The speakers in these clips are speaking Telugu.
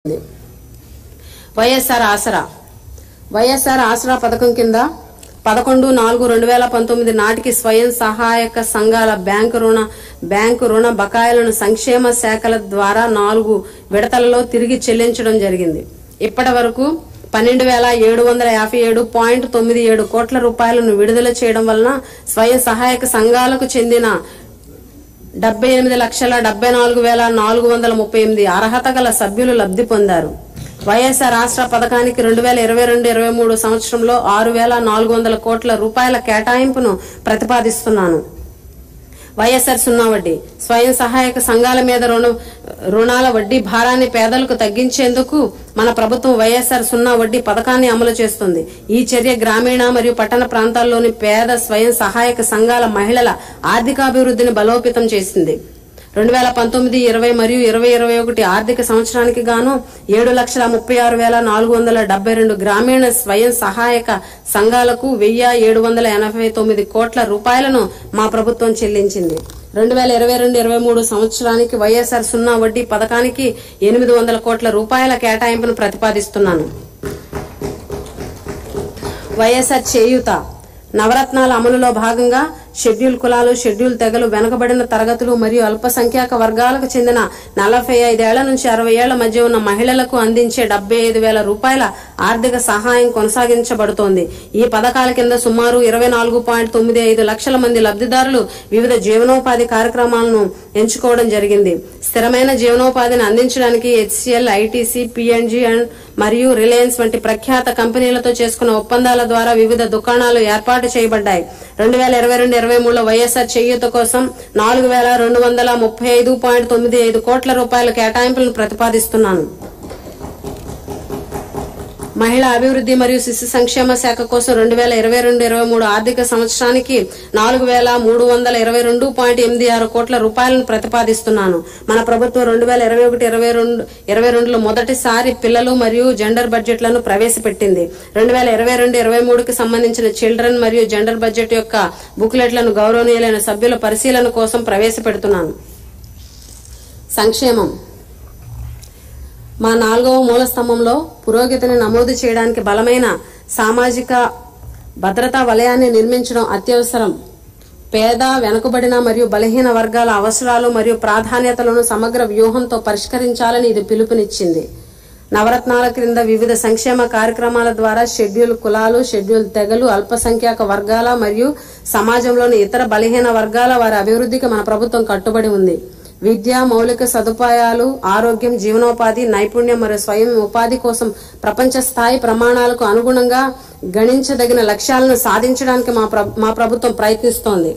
వైఎస్ఆర్ ఆసరా వైఎస్ఆర్ ఆసరా పథకం కింద పదకొండు నాలుగు రెండు వేల పంతొమ్మిది నాటికి స్వయం సహాయక సంఘాల బ్యాంకు రుణ బ్యాంకు రుణ బకాయిలను సంక్షేమ శాఖల ద్వారా నాలుగు విడతలలో తిరిగి చెల్లించడం జరిగింది ఇప్పటి వరకు పన్నెండు వేల ఏడు వందల యాభై ఏడు పాయింట్ తొమ్మిది ఏడు కోట్ల రూపాయలను విడుదల చేయడం వలన స్వయం సహాయక సంఘాలకు చెందిన డెబ్బై ఎనిమిది లక్షల డెబ్బై నాలుగు వేల నాలుగు వందల ముప్పై ఎనిమిది అర్హత గల సభ్యులు లబ్ధి పొందారు వైఎస్ఆర్ రాష్ట్ర పథకానికి రెండు వేల ఇరవై రెండు ఇరవై మూడు సంవత్సరంలో ఆరు వేల నాలుగు వందల కోట్ల రూపాయల కేటాయింపును ప్రతిపాదిస్తున్నాను వైఎస్ఆర్ సున్నా వడ్డీ స్వయం సహాయక సంఘాల మీద రుణ రుణాల వడ్డీ భారాన్ని పేదలకు తగ్గించేందుకు మన ప్రభుత్వం వైఎస్ఆర్ సున్నా వడ్డీ పథకాన్ని అమలు చేస్తుంది ఈ చర్య గ్రామీణ మరియు పట్టణ ప్రాంతాల్లోని పేద స్వయం సహాయక సంఘాల మహిళల ఆర్థికాభివృద్ధిని బలోపేతం చేసింది రెండు వేల పంతొమ్మిది ఇరవై మరియు ఇరవై ఇరవై ఒకటి ఆర్థిక సంవత్సరానికి గాను ఏడు లక్షల ముప్పై ఆరు వేల నాలుగు వందల డెబ్బై రెండు గ్రామీణ స్వయం సహాయక సంఘాలకు వెయ్యి ఏడు వందల ఎనభై తొమ్మిది కోట్ల రూపాయలను మా ప్రభుత్వం చెల్లించింది రెండు వేల ఇరవై రెండు ఇరవై మూడు సంవత్సరానికి వైఎస్ఆర్ సున్నా వడ్డీ పథకానికి ఎనిమిది వందల కోట్ల రూపాయల కేటాయింపును ప్రతిపాదిస్తున్నాను వైఎస్ఆర్ చేయూత నవరత్నాల అమలులో భాగంగా షెడ్యూల్ కులాలు షెడ్యూల్ తెగలు వెనుకబడిన తరగతులు మరియు అల్పసంఖ్యాక వర్గాలకు చెందిన నలభై ఐదేళ్ల నుంచి అరవై ఏళ్ల మధ్య ఉన్న మహిళలకు అందించే డెబ్బై ఐదు వేల రూపాయల ఆర్థిక సహాయం కొనసాగించబడుతోంది ఈ పథకాల కింద సుమారు ఇరవై నాలుగు పాయింట్ తొమ్మిది ఐదు లక్షల మంది లబ్ధిదారులు వివిధ జీవనోపాధి కార్యక్రమాలను ఎంచుకోవడం జరిగింది స్థిరమైన జీవనోపాధిని అందించడానికి హెచ్సిఎల్ ఐటీసీ పిఎన్జి అండ్ మరియు రిలయన్స్ వంటి ప్రఖ్యాత కంపెనీలతో చేసుకున్న ఒప్పందాల ద్వారా వివిధ దుకాణాలు ఏర్పాటు చేయబడ్డాయి రెండు వేల ఇరవై రెండు ఇరవై మూడులో వైఎస్ఆర్ చేయూత కోసం నాలుగు వేల రెండు వందల ముప్పై ఐదు పాయింట్ తొమ్మిది ఐదు కోట్ల రూపాయల కేటాయింపులను ప్రతిపాదిస్తున్నాను మహిళా అభివృద్ధి మరియు శిశు సంక్షేమ శాఖ కోసం రెండు వేల ఇరవై రెండు ఇరవై మూడు ఆర్థిక సంవత్సరానికి నాలుగు వేల మూడు వందల ఇరవై రెండు పాయింట్ ఎనిమిది ఆరు కోట్ల రూపాయలను ప్రతిపాదిస్తున్నాను మన ప్రభుత్వం రెండు వేల ఇరవై ఒకటి ఇరవై రెండు ఇరవై రెండులో మొదటిసారి పిల్లలు మరియు జెండర్ బడ్జెట్లను ప్రవేశపెట్టింది రెండు వేల ఇరవై రెండు ఇరవై మూడుకి సంబంధించిన చిల్డ్రన్ మరియు జెండర్ బడ్జెట్ యొక్క బుక్లెట్లను గౌరవనీయులైన సభ్యుల పరిశీలన కోసం ప్రవేశపెడుతున్నాను సంక్షేమం మా నాలుగవ మూల స్తంభంలో పురోగతిని నమోదు చేయడానికి బలమైన సామాజిక భద్రతా వలయాన్ని నిర్మించడం అత్యవసరం పేద వెనుకబడిన మరియు బలహీన వర్గాల అవసరాలు మరియు ప్రాధాన్యతలను సమగ్ర వ్యూహంతో పరిష్కరించాలని ఇది పిలుపునిచ్చింది నవరత్నాల క్రింద వివిధ సంక్షేమ కార్యక్రమాల ద్వారా షెడ్యూల్ కులాలు షెడ్యూల్ తెగలు అల్పసంఖ్యాక వర్గాల మరియు సమాజంలోని ఇతర బలహీన వర్గాల వారి అభివృద్ధికి మన ప్రభుత్వం కట్టుబడి ఉంది విద్య మౌలిక సదుపాయాలు ఆరోగ్యం జీవనోపాధి నైపుణ్యం మరియు స్వయం ఉపాధి కోసం ప్రపంచ స్థాయి ప్రమాణాలకు అనుగుణంగా గణించదగిన లక్ష్యాలను సాధించడానికి మా ప్ర- మా ప్రభుత్వం ప్రయత్నిస్తోంది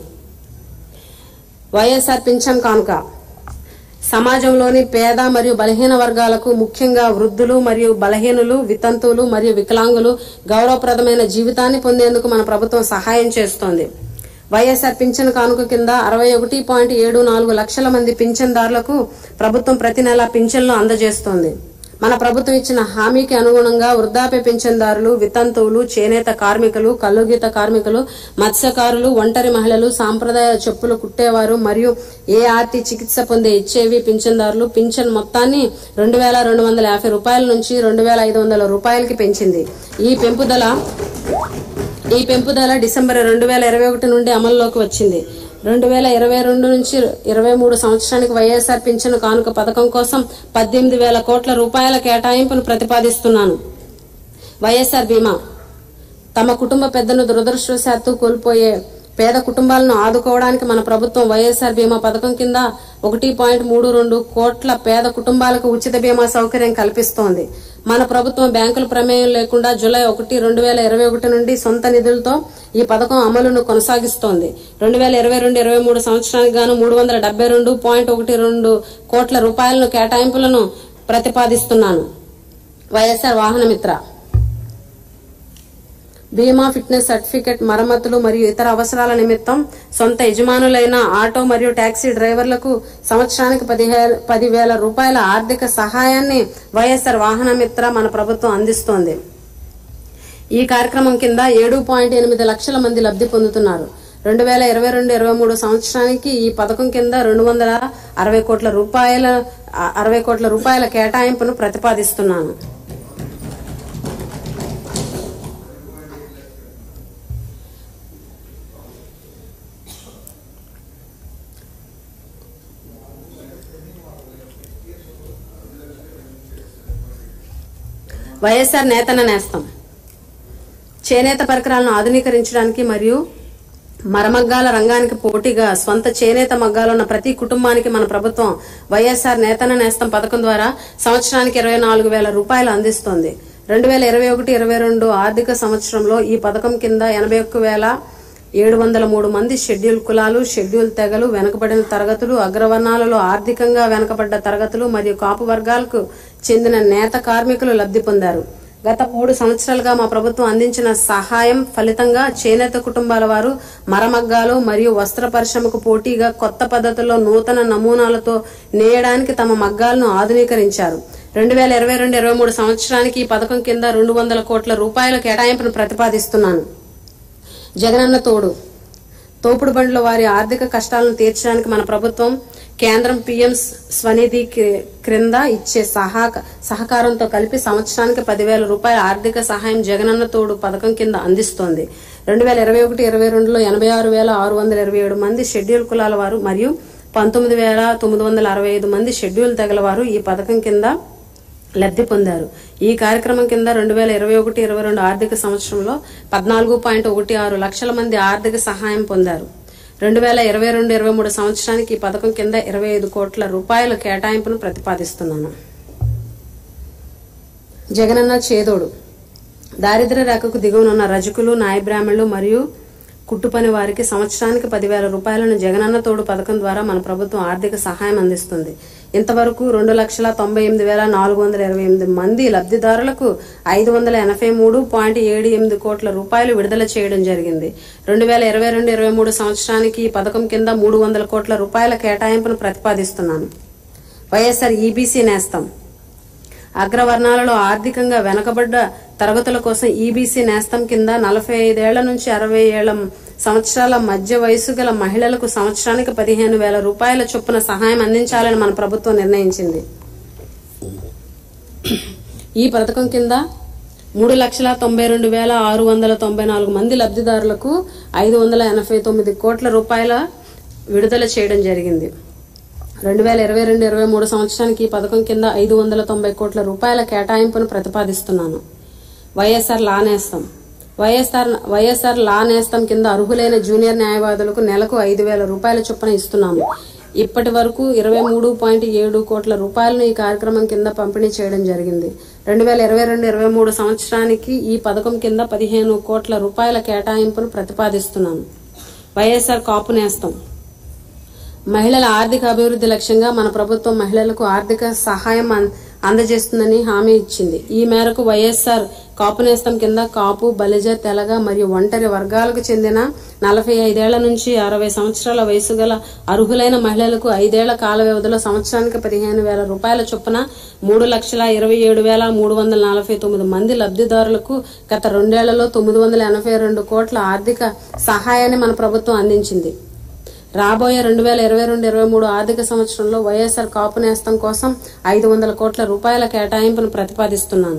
వైఎస్ఆర్ పింఛన్ కానుక సమాజంలోని పేద మరియు బలహీన వర్గాలకు ముఖ్యంగా వృద్ధులు మరియు బలహీనులు వితంతువులు మరియు వికలాంగులు గౌరవప్రదమైన జీవితాన్ని పొందేందుకు మన ప్రభుత్వం సహాయం చేస్తోంది వైఎస్ఆర్ పింఛన్ కానుక కింద అరవై ఒకటి పాయింట్ ఏడు నాలుగు లక్షల మంది పింఛన్దారులకు ప్రభుత్వం ప్రతి నెల పింఛన్లు అందజేస్తోంది మన ప్రభుత్వం ఇచ్చిన హామీకి అనుగుణంగా వృద్ధాప్య పింఛన్దారులు వితంతువులు చేనేత కార్మికులు కల్లుగీత కార్మికులు మత్స్యకారులు ఒంటరి మహిళలు సాంప్రదాయ చెప్పులు కుట్టేవారు మరియు ఏఆర్టీ చికిత్స పొందే హెచ్ఐవి పింఛన్దారులు పింఛన్ మొత్తాన్ని రెండు వేల రెండు వందల యాభై రూపాయల నుంచి రెండు వేల ఐదు వందల రూపాయలకి పెంచింది ఈ పెంపుదల ఈ పెంపుదల డిసెంబర్ రెండు వేల ఇరవై ఒకటి నుండి అమల్లోకి వచ్చింది రెండు వేల ఇరవై రెండు నుంచి ఇరవై మూడు సంవత్సరానికి వైఎస్ఆర్ పింఛను కానుక పథకం కోసం పద్దెనిమిది వేల కోట్ల రూపాయల కేటాయింపును ప్రతిపాదిస్తున్నాను వైఎస్ఆర్ బీమా తమ కుటుంబ పెద్దను దురదృష్టవశాత్తు కోల్పోయే పేద కుటుంబాలను ఆదుకోవడానికి మన ప్రభుత్వం వైఎస్ఆర్ బీమా పథకం కింద ఒకటి పాయింట్ మూడు రెండు కోట్ల పేద కుటుంబాలకు ఉచిత బీమా సౌకర్యం కల్పిస్తోంది మన ప్రభుత్వం బ్యాంకుల ప్రమేయం లేకుండా జూలై ఒకటి రెండు వేల ఇరవై ఒకటి నుండి సొంత నిధులతో ఈ పథకం అమలును కొనసాగిస్తోంది రెండు వేల ఇరవై రెండు ఇరవై మూడు సంవత్సరానికి గాను మూడు వందల డెబ్బై రెండు పాయింట్ ఒకటి రెండు కోట్ల రూపాయలను కేటాయింపులను ప్రతిపాదిస్తున్నాను వైఎస్ఆర్ వాహనమిత్ర బీమా ఫిట్నెస్ సర్టిఫికెట్ మరమ్మతులు మరియు ఇతర అవసరాల నిమిత్తం సొంత యజమానులైన ఆటో మరియు టాక్సీ డ్రైవర్లకు సంవత్సరానికి పదిహే- పదివేల రూపాయల ఆర్థిక సహాయాన్ని వైఎస్ఆర్ వాహనమిత్ర మన ప్రభుత్వం అందిస్తోంది ఈ కార్యక్రమం కింద ఏడు పాయింట్ ఎనిమిది లక్షల మంది లబ్ధి పొందుతున్నారు రెండు వేల ఇరవై రెండు ఇరవై మూడు సంవత్సరానికి ఈ పథకం కింద రెండు వందల అరవై కోట్ల రూపాయల అ- అరవై కోట్ల రూపాయల కేటాయింపును ప్రతిపాదిస్తున్నాను వైఎస్ఆర్ నేతన నేస్తం చేనేత పరికరాలను ఆధునీకరించడానికి మరియు మరమగ్గాల రంగానికి పోటీగా స్వంత చేనేత మగ్గాలు ఉన్న ప్రతి కుటుంబానికి మన ప్రభుత్వం వైఎస్ఆర్ నేతన నేస్తం పథకం ద్వారా సంవత్సరానికి ఇరవై నాలుగు వేల రూపాయలు అందిస్తోంది రెండు వేల ఇరవై ఒకటి ఇరవై రెండు ఆర్థిక సంవత్సరంలో ఈ పథకం కింద ఎనభై ఒక్క వేల ఏడు వందల మూడు మంది షెడ్యూల్ కులాలు షెడ్యూల్ తెగలు వెనుకబడిన తరగతులు అగ్రవర్ణాలలో ఆర్థికంగా వెనుకబడ్డ తరగతులు మరియు కాపు వర్గాలకు చెందిన నేత కార్మికులు లబ్ధి పొందారు గత మూడు సంవత్సరాలుగా మా ప్రభుత్వం అందించిన సహాయం ఫలితంగా చేనేత కుటుంబాల వారు మరమగ్గాలు మరియు వస్త్ర పరిశ్రమకు పోటీగా కొత్త పద్ధతుల్లో నూతన నమూనాలతో నేయడానికి తమ మగ్గాలను ఆధునీకరించారు రెండు వేల ఇరవై రెండు ఇరవై మూడు సంవత్సరానికి ఈ పథకం కింద రెండు వందల కోట్ల రూపాయల కేటాయింపును ప్రతిపాదిస్తున్నాను జగనన్న తోడు తోపుడు బండ్ల వారి ఆర్థిక కష్టాలను తీర్చడానికి మన ప్రభుత్వం కేంద్రం పీఎం స్వనిధి క్రి- క్రింద ఇచ్చే సహాక సహకారంతో కలిపి సంవత్సరానికి పదివేల రూపాయల ఆర్థిక సహాయం జగనన్న తోడు పథకం కింద అందిస్తోంది రెండు వేల ఇరవై ఒకటి ఇరవై రెండులో ఎనభై ఆరు వేల ఆరు వందల ఇరవై ఏడు మంది షెడ్యూల్ కులాల వారు మరియు పంతొమ్మిది వేల తొమ్మిది వందల అరవై ఐదు మంది షెడ్యూల్ తెగల వారు ఈ పథకం కింద లబ్ధి పొందారు ఈ కార్యక్రమం కింద రెండు వేల ఇరవై ఒకటి ఇరవై రెండు ఆర్థిక సంవత్సరంలో పద్నాలుగు పాయింట్ ఒకటి ఆరు లక్షల మంది ఆర్థిక సహాయం పొందారు రెండు వేల ఇరవై రెండు ఇరవై మూడు సంవత్సరానికి ఈ పథకం కింద ఇరవై ఐదు కోట్ల రూపాయల కేటాయింపును ప్రతిపాదిస్తున్నాను జగనన్న చేదోడు దారిద్ర్య రేఖకు దిగువనున్న రజకులు నాయ బ్రాహ్మణులు మరియు కుట్టుపని వారికి సంవత్సరానికి పదివేల రూపాయలను జగనన్న తోడు పథకం ద్వారా మన ప్రభుత్వం ఆర్థిక సహాయం అందిస్తుంది ఇంతవరకు రెండు లక్షల తొంభై ఎనిమిది వేల నాలుగు వందల ఇరవై ఎనిమిది మంది లబ్ధిదారులకు ఐదు వందల ఎనభై మూడు పాయింట్ ఏడు ఎనిమిది కోట్ల రూపాయలు విడుదల చేయడం జరిగింది రెండు వేల ఇరవై రెండు ఇరవై మూడు సంవత్సరానికి ఈ పథకం కింద మూడు వందల కోట్ల రూపాయల కేటాయింపును ప్రతిపాదిస్తున్నాను వైఎస్ఆర్ ఈబీసీ నేస్తం అగ్రవర్ణాలలో ఆర్థికంగా వెనకబడ్డ తరగతుల కోసం ఈబీసీ నేస్తం కింద నలభై ఐదేళ్ల నుంచి అరవై ఏళ్ల సంవత్సరాల మధ్య వయసు గల మహిళలకు సంవత్సరానికి పదిహేను వేల రూపాయల చొప్పున సహాయం అందించాలని మన ప్రభుత్వం నిర్ణయించింది ఈ పథకం కింద మూడు లక్షల తొంభై రెండు వేల ఆరు వందల తొంభై నాలుగు మంది లబ్ధిదారులకు ఐదు వందల ఎనభై తొమ్మిది కోట్ల రూపాయల విడుదల చేయడం జరిగింది రెండు వేల ఇరవై రెండు ఇరవై మూడు సంవత్సరానికి ఈ పథకం కింద ఐదు వందల తొంభై కోట్ల రూపాయల కేటాయింపును ప్రతిపాదిస్తున్నాను వైఎస్ఆర్ లా నేస్తం వైఎస్ఆర్ వైఎస్ఆర్ లా నేస్తం కింద అర్హులైన జూనియర్ న్యాయవాదులకు నెలకు ఐదు వేల రూపాయల చొప్పున ఇస్తున్నాము ఇప్పటి వరకు ఇరవై మూడు పాయింట్ ఏడు కోట్ల రూపాయలను ఈ కార్యక్రమం కింద పంపిణీ చేయడం జరిగింది రెండు వేల ఇరవై రెండు ఇరవై మూడు సంవత్సరానికి ఈ పథకం కింద పదిహేను కోట్ల రూపాయల కేటాయింపును ప్రతిపాదిస్తున్నాను వైఎస్ఆర్ కాపు నేస్తం మహిళల ఆర్థిక అభివృద్ధి లక్ష్యంగా మన ప్రభుత్వం మహిళలకు ఆర్థిక సహాయం అం- అందజేస్తుందని హామీ ఇచ్చింది ఈ మేరకు వైఎస్ఆర్ కాపు నేస్తం కింద కాపు బలిజ తెలగ మరియు ఒంటరి వర్గాలకు చెందిన నలభై ఐదేళ్ల నుంచి అరవై సంవత్సరాల వయసు గల అర్హులైన మహిళలకు ఐదేళ్ల కాల వ్యవధిలో సంవత్సరానికి పదిహేను వేల రూపాయల చొప్పున మూడు లక్షల ఇరవై ఏడు వేల మూడు వందల నలభై తొమ్మిది మంది లబ్ధిదారులకు గత రెండేళ్లలో తొమ్మిది వందల ఎనభై రెండు కోట్ల ఆర్థిక సహాయాన్ని మన ప్రభుత్వం అందించింది రాబోయే రెండు వేల ఇరవై రెండు ఇరవై మూడు ఆర్థిక సంవత్సరంలో వైఎస్ఆర్ కాపు నేస్తం కోసం ఐదు వందల కోట్ల రూపాయల కేటాయింపును ప్రతిపాదిస్తున్నాను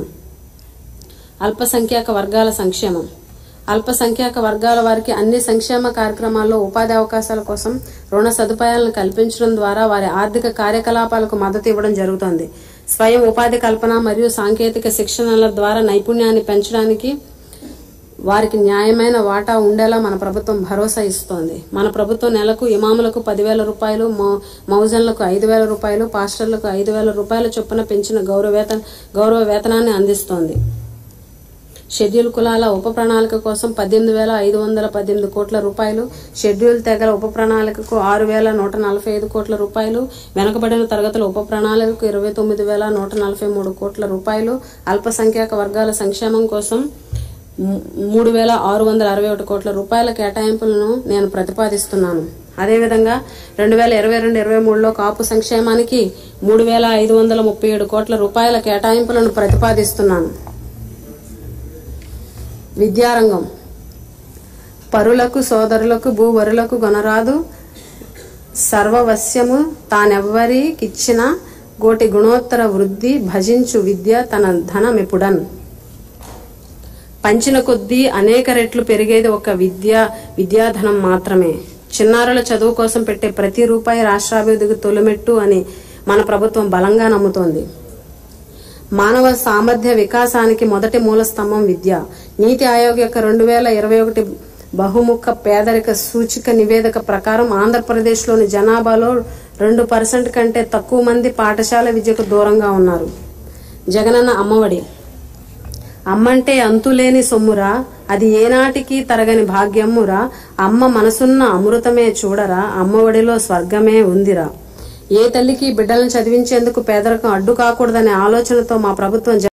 అల్పసంఖ్యాక వర్గాల సంక్షేమం అల్పసంఖ్యాక వర్గాల వారికి అన్ని సంక్షేమ కార్యక్రమాల్లో ఉపాధి అవకాశాల కోసం రుణ సదుపాయాలను కల్పించడం ద్వారా వారి ఆర్థిక కార్యకలాపాలకు మద్దతు ఇవ్వడం జరుగుతోంది స్వయం ఉపాధి కల్పన మరియు సాంకేతిక శిక్షణల ద్వారా నైపుణ్యాన్ని పెంచడానికి వారికి న్యాయమైన వాటా ఉండేలా మన ప్రభుత్వం భరోసా ఇస్తోంది మన ప్రభుత్వం నెలకు ఇమాములకు పదివేల రూపాయలు మౌ- మౌజన్లకు ఐదు వేల రూపాయలు పాస్టర్లకు ఐదు వేల రూపాయల చొప్పున పెంచిన గౌరవ వేతన గౌరవ వేతనాన్ని అందిస్తోంది షెడ్యూల్ కులాల ఉప ప్రణాళిక కోసం పద్దెనిమిది వేల ఐదు వందల పద్దెనిమిది కోట్ల రూపాయలు షెడ్యూల్ తెగల ఉప ప్రణాళికకు ఆరు వేల నూట నలభై ఐదు కోట్ల రూపాయలు వెనుకబడిన తరగతుల ఉప ప్రణాళికకు ఇరవై తొమ్మిది వేల నూట నలభై మూడు కోట్ల రూపాయలు అల్పసంఖ్యాక వర్గాల సంక్షేమం కోసం ము- మూడు వేల ఆరు వందల అరవై ఒకటి కోట్ల రూపాయల కేటాయింపులను నేను ప్రతిపాదిస్తున్నాను అదేవిధంగా రెండు వేల ఇరవై రెండు ఇరవై మూడులో కాపు సంక్షేమానికి మూడు వేల ఐదు వందల ముప్పై ఏడు కోట్ల రూపాయల కేటాయింపులను ప్రతిపాదిస్తున్నాను విద్యారంగం పరులకు సోదరులకు భూవరులకు గొనరాదు సర్వవశ్యము తానెవ్వరికిచ్చిన గోటి గుణోత్తర వృద్ధి భజించు విద్య తన ధనమిపుడన్ పంచిన కొద్దీ అనేక రెట్లు పెరిగేది ఒక విద్య విద్యాధనం మాత్రమే చిన్నారుల చదువు కోసం పెట్టే ప్రతి రూపాయి రాష్ట్రాభివృద్ధికి తొలిమెట్టు అని మన ప్రభుత్వం బలంగా నమ్ముతోంది మానవ సామర్థ్య వికాసానికి మొదటి మూల స్తంభం విద్య నీతి ఆయోగ్ యొక్క రెండు వేల ఇరవై ఒకటి బహుముఖ పేదరిక సూచిక నివేదిక ప్రకారం ఆంధ్రప్రదేశ్లోని జనాభాలో రెండు పర్సెంట్ కంటే తక్కువ మంది పాఠశాల విద్యకు దూరంగా ఉన్నారు జగనన్న అమ్మఒడి అమ్మంటే అంతులేని సొమ్మురా అది ఏనాటికి తరగని భాగ్యమ్మురా అమ్మ మనసున్న అమృతమే చూడరా అమ్మఒడిలో స్వర్గమే ఉందిరా ఏ తల్లికి బిడ్డలను చదివించేందుకు పేదరికం అడ్డు కాకూడదనే ఆలోచనతో మా ప్రభుత్వం